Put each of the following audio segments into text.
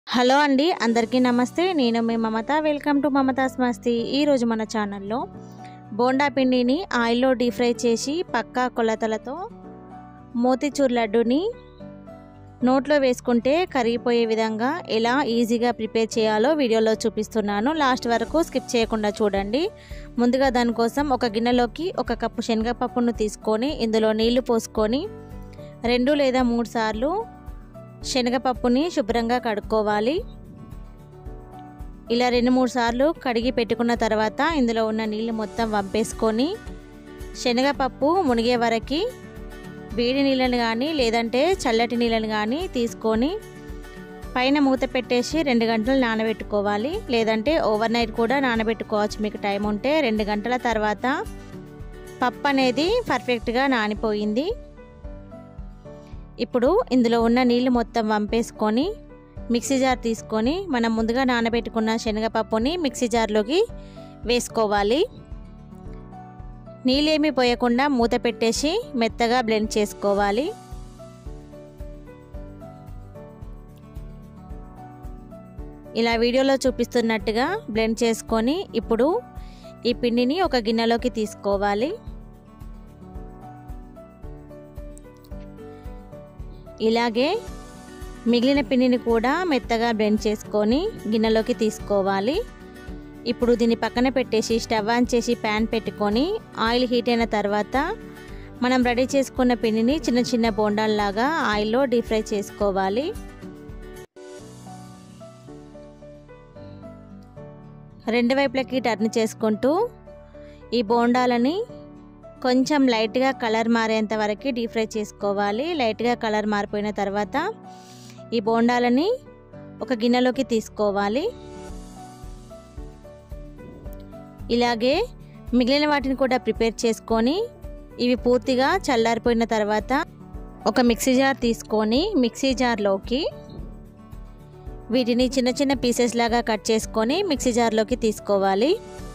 hello అండి అందరికీ నమస్తే నేను మీ మమత వెల్కమ్ టు మమతాస్ మస్తి ఈరోజు మన ఛానల్లో బోండా పిండిని ఆయిల్లో డీప్ ఫ్రై చేసి పక్కా కొలతలతో మోతిచూర్ లడ్డుని నోట్లో వేసుకుంటే కరిగిపోయే విధంగా ఎలా ఈజీగా ప్రిపేర్ చేయాలో వీడియోలో చూపిస్తున్నాను లాస్ట్ వరకు స్కిప్ చేయకుండా చూడండి ముందుగా దానికోసం ఒక గిన్నెలోకి ఒక కప్పు శనగపప్పును తీసుకొని ఇందులో నీళ్లు పోసుకొని రెండు లేదా మూడు సార్లు శనగపప్పుని శుభ్రంగా కడుక్కోవాలి ఇలా రెండు మూడు సార్లు కడిగి పెట్టుకున్న తర్వాత ఇందులో ఉన్న నీళ్ళు మొత్తం వంపేసుకొని శనగపప్పు మునిగే వరకు వేడి నీళ్ళని కానీ లేదంటే చల్లటి నీళ్ళని కానీ తీసుకొని పైన మూత పెట్టేసి రెండు గంటలు నానబెట్టుకోవాలి లేదంటే ఓవర్ నైట్ కూడా నానబెట్టుకోవచ్చు మీకు టైం ఉంటే రెండు గంటల తర్వాత పప్పు అనేది పర్ఫెక్ట్గా నానిపోయింది ఇప్పుడు ఇందులో ఉన్న నీళ్ళు మొత్తం వంపేసుకొని మిక్సీ జార్ తీసుకొని మనం ముందుగా నానబెట్టుకున్న శనగపప్పుని మిక్సీ జార్లోకి వేసుకోవాలి నీళ్ళేమీ పోయకుండా మూత పెట్టేసి మెత్తగా బ్లెండ్ చేసుకోవాలి ఇలా వీడియోలో చూపిస్తున్నట్టుగా బ్లెండ్ చేసుకొని ఇప్పుడు ఈ పిండిని ఒక గిన్నెలోకి తీసుకోవాలి ఇలాగే మిగిలిన పిండిని కూడా మెత్తగా బ్లెండ్ చేసుకొని గిన్నెలోకి తీసుకోవాలి ఇప్పుడు దీన్ని పక్కన పెట్టేసి స్టవ్ ఆన్ చేసి ప్యాన్ పెట్టుకొని ఆయిల్ హీట్ అయిన తర్వాత మనం రెడీ చేసుకున్న పిండిని చిన్న చిన్న బోండాల్లాగా ఆయిల్లో డీప్ ఫ్రై చేసుకోవాలి రెండు వైపులకి టర్న్ చేసుకుంటూ ఈ బోండాలని కొంచెం లైట్గా కలర్ మారేంత వరకు డీప్ ఫ్రై చేసుకోవాలి లైట్గా కలర్ మారిపోయిన తర్వాత ఈ బోండాలని ఒక గిన్నెలోకి తీసుకోవాలి ఇలాగే మిగిలిన వాటిని కూడా ప్రిపేర్ చేసుకొని ఇవి పూర్తిగా చల్లారిపోయిన తర్వాత ఒక మిక్సీ జార్ తీసుకొని మిక్సీ జార్లోకి వీటిని చిన్న చిన్న పీసెస్ లాగా కట్ చేసుకొని మిక్సీ జార్లోకి తీసుకోవాలి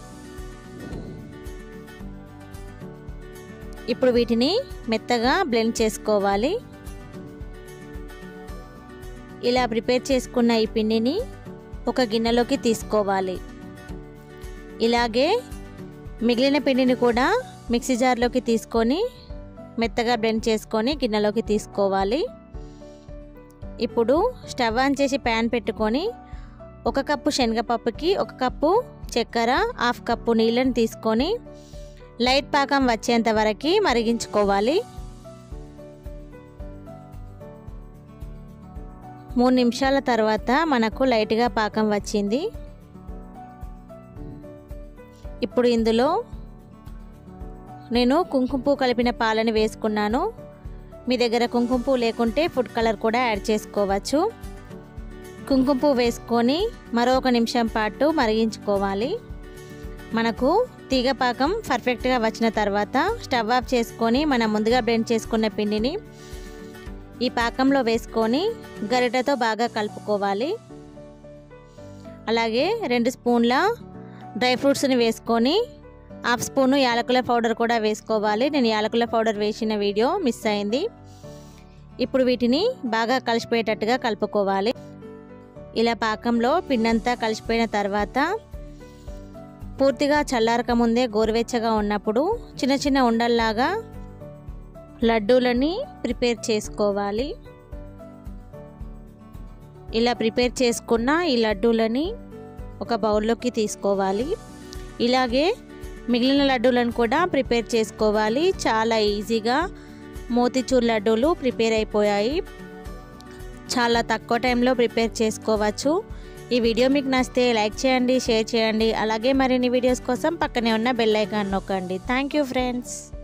ఇప్పుడు వీటిని మెత్తగా బ్లెండ్ చేసుకోవాలి ఇలా ప్రిపేర్ చేసుకున్న ఈ పిండిని ఒక గిన్నెలోకి తీసుకోవాలి ఇలాగే మిగిలిన పిండిని కూడా మిక్సీ జార్లోకి తీసుకొని మెత్తగా బ్లెండ్ చేసుకొని గిన్నెలోకి తీసుకోవాలి ఇప్పుడు స్టవ్ ఆన్ చేసి ప్యాన్ పెట్టుకొని ఒక కప్పు శనగపప్పుకి ఒక కప్పు చక్కెర హాఫ్ కప్పు నీళ్ళని తీసుకొని లైట్ పాకం వచ్చేంత వరకు మరిగించుకోవాలి మూడు నిమిషాల తర్వాత మనకు లైట్గా పాకం వచ్చింది ఇప్పుడు ఇందులో నేను కుంకుమ పువ్వు కలిపిన పాలని వేసుకున్నాను మీ దగ్గర కుంకుమ పువ్వు లేకుంటే ఫుడ్ కలర్ కూడా యాడ్ చేసుకోవచ్చు కుంకుమ పువ్వు వేసుకొని మరో ఒక నిమిషం పాటు మరిగించుకోవాలి మనకు తీగ పాకం పర్ఫెక్ట్గా వచ్చిన తర్వాత స్టవ్ ఆఫ్ చేసుకొని మనం ముందుగా బ్లెండ్ చేసుకున్న పిండిని ఈ పాకంలో వేసుకొని గరిటెతో బాగా కలుపుకోవాలి అలాగే రెండు స్పూన్ల డ్రై ఫ్రూట్స్ని వేసుకొని హాఫ్ స్పూను యాలకుల పౌడర్ కూడా వేసుకోవాలి నేను యాలకుల పౌడర్ వేసిన వీడియో మిస్ అయింది ఇప్పుడు వీటిని బాగా కలిసిపోయేటట్టుగా కలుపుకోవాలి ఇలా పాకంలో పిండంతా కలిసిపోయిన తర్వాత పూర్తిగా చల్లారక ముందే గోరువెచ్చగా ఉన్నప్పుడు చిన్న చిన్న ఉండల్లాగా లడ్డూలని ప్రిపేర్ చేసుకోవాలి ఇలా ప్రిపేర్ చేసుకున్న ఈ లడ్డూలని ఒక బౌల్లోకి తీసుకోవాలి ఇలాగే మిగిలిన లడ్డూలను కూడా ప్రిపేర్ చేసుకోవాలి చాలా ఈజీగా మోతిచూర్ లడ్డూలు ప్రిపేర్ అయిపోయాయి చాలా తక్కువ టైంలో ప్రిపేర్ చేసుకోవచ్చు ఈ వీడియో మీకు నచ్చితే లైక్ చేయండి షేర్ చేయండి అలాగే మరిన్ని వీడియోస్ కోసం పక్కనే ఉన్న బెల్ ఐకాన్ నొక్కండి థ్యాంక్ యూ ఫ్రెండ్స్